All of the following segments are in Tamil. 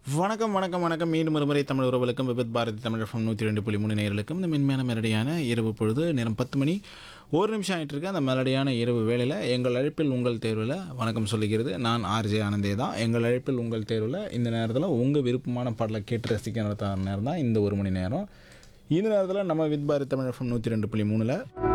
வணக்கம் வணக்கம் வணக்கம் மீண்டும் ஒரு முறை தமிழ் உறவுகளுக்கும் விபத் பாரதி தமிழ் எஃப்எம் நூற்றி ரெண்டு புள்ளி மூணு நேர்களுக்கும் இந்த மென்மையான மெலடியான இரவு பொழுது நேரம் பத்து மணி ஒரு நிமிஷம் ஆயிட்டு இருக்கு அந்த மெலடியான இரவு வேளையில் எங்கள் அழைப்பில் உங்கள் தேர்வில் வணக்கம் சொல்லுகிறது நான் ஆர்ஜே ஆனந்தே தான் எங்கள் அழைப்பில் உங்கள் தேர்வில் இந்த நேரத்தில் உங்கள் விருப்பமான பாடலை கேட்டு ரசிக்க நடத்த நேரம் தான் இந்த ஒரு மணி நேரம் இந்த நேரத்தில் நம்ம வித் பாரதி தமிழ் எஃப்எம் நூற்றி ரெண்டு புள்ளி மூணில்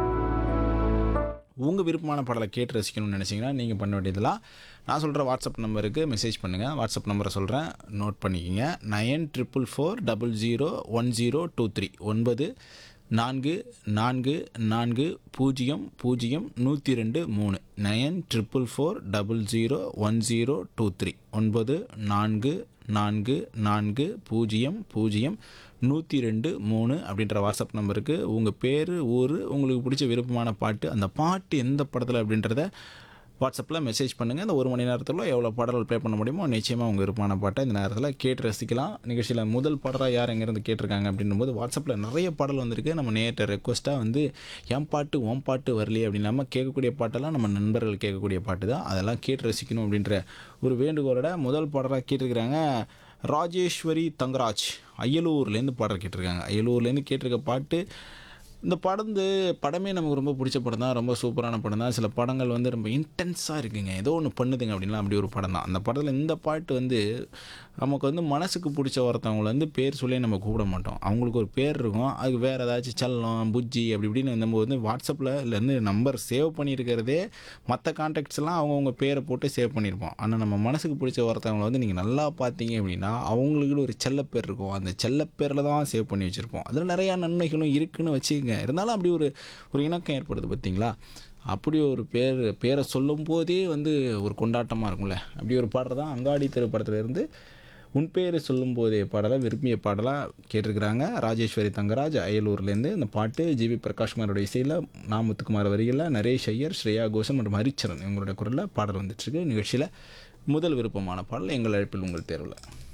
உங்கள் விருப்பமான பாடலை கேட்டு ரசிக்கணும்னு நினச்சிங்கன்னா நீங்கள் பண்ண வேண்டியதெல்லாம் நான் சொல்கிற வாட்ஸ்அப் நம்பருக்கு மெசேஜ் பண்ணுங்கள் வாட்ஸ்அப் நம்பரை சொல்கிறேன் நோட் பண்ணிக்கோங்க nine triple four double zero one zero two three ஒன்பது நான்கு நான்கு நான்கு பூஜ்ஜியம் பூஜ்ஜியம் நூற்றி ரெண்டு மூணு nine triple four double zero one zero two three ஒன்பது நான்கு நான்கு நான்கு பூஜ்ஜியம் பூஜ்ஜியம் நூற்றி ரெண்டு மூணு அப்படின்ற வாட்ஸ்அப் நம்பருக்கு உங்கள் பேர் ஊர் உங்களுக்கு பிடிச்ச விருப்பமான பாட்டு அந்த பாட்டு எந்த படத்தில் அப்படின்றத வாட்ஸ்அப்பில் மெசேஜ் பண்ணுங்கள் இந்த ஒரு மணி நேரத்தில் எவ்வளோ பாடல்கள் ப்ளே பண்ண முடியுமோ நிச்சயமாக உங்கள் விருப்பமான பாட்டை இந்த நேரத்தில் கேட்டு ரசிக்கலாம் நிகழ்ச்சியில் முதல் பாடலாக யார் எங்கேருந்து கேட்டிருக்காங்க அப்படின்னும் போது வாட்ஸ்அப்பில் நிறைய பாடல் வந்திருக்கு நம்ம நேற்று ரெக்வஸ்ட்டாக வந்து என் பாட்டு உன் பாட்டு வரலையே அப்படின்னு நம்ம கேட்கக்கூடிய பாட்டெல்லாம் நம்ம நண்பர்கள் கேட்கக்கூடிய பாட்டு தான் அதெல்லாம் கேட்டு ரசிக்கணும் அப்படின்ற ஒரு வேண்டுகோளோட முதல் பாடலாக கேட்டிருக்கிறாங்க ராஜேஸ்வரி தங்கராஜ் அயலூர்லேருந்து பாடல் கேட்டிருக்காங்க அயலூர்லேருந்து கேட்டிருக்க பாட்டு இந்த படம் வந்து படமே நமக்கு ரொம்ப பிடிச்ச படம் தான் ரொம்ப சூப்பரான படம் தான் சில படங்கள் வந்து ரொம்ப இன்டென்ஸாக இருக்குங்க ஏதோ ஒன்று பண்ணுதுங்க அப்படின்லாம் அப்படி ஒரு படம் தான் அந்த படத்தில் இந்த பாட்டு வந்து நமக்கு வந்து மனசுக்கு பிடிச்ச ஒருத்தவங்களை வந்து பேர் சொல்லி நம்ம கூப்பிட மாட்டோம் அவங்களுக்கு ஒரு பேர் இருக்கும் அதுக்கு வேறு ஏதாச்சும் செல்லம் புஜ்ஜி அப்படி இப்படின்னு நம்ம வந்து வாட்ஸ்அப்பில் இருந்து நம்பர் சேவ் பண்ணியிருக்கிறதே மற்ற கான்டாக்ட்ஸ்லாம் அவங்கவுங்க பேரை போட்டு சேவ் பண்ணியிருப்போம் ஆனால் நம்ம மனசுக்கு பிடிச்ச ஒருத்தவங்களை வந்து நீங்கள் நல்லா பார்த்தீங்க அப்படின்னா அவங்களுக்கு ஒரு செல்லப்பேர் இருக்கும் அந்த செல்லப்பேரில் தான் சேவ் பண்ணி வச்சுருப்போம் அதில் நிறையா நன்மைகளும் இருக்குன்னு வச்சுக்கோங்க இருந்தாலும் அப்படி ஒரு ஒரு இணக்கம் ஏற்படுது பார்த்தீங்களா அப்படி ஒரு பேர் பேரை சொல்லும் போதே வந்து ஒரு கொண்டாட்டமாக இருக்கும்ல அப்படி ஒரு பாடல் தான் அங்காடி தெரு படத்துலேருந்து உன் பேரை சொல்லும் போதே பாடலை விரும்பிய பாடலாக கேட்டிருக்கிறாங்க ராஜேஸ்வரி தங்கராஜ் அயலூர்லேருந்து இந்த பாட்டு ஜிவி பிரகாஷ்குமாரோட இசையில் நாமத்துக்குமார் வரிகளில் நரேஷ் ஐயர் ஸ்ரேயா கோஷன் மற்றும் ஹரிச்சரன் இவங்களுடைய குரலில் பாடல் வந்துட்டுருக்கு நிகழ்ச்சியில் முதல் விருப்பமான பாடல் எங்கள் அழைப்பில் உங்கள் தேர்வில்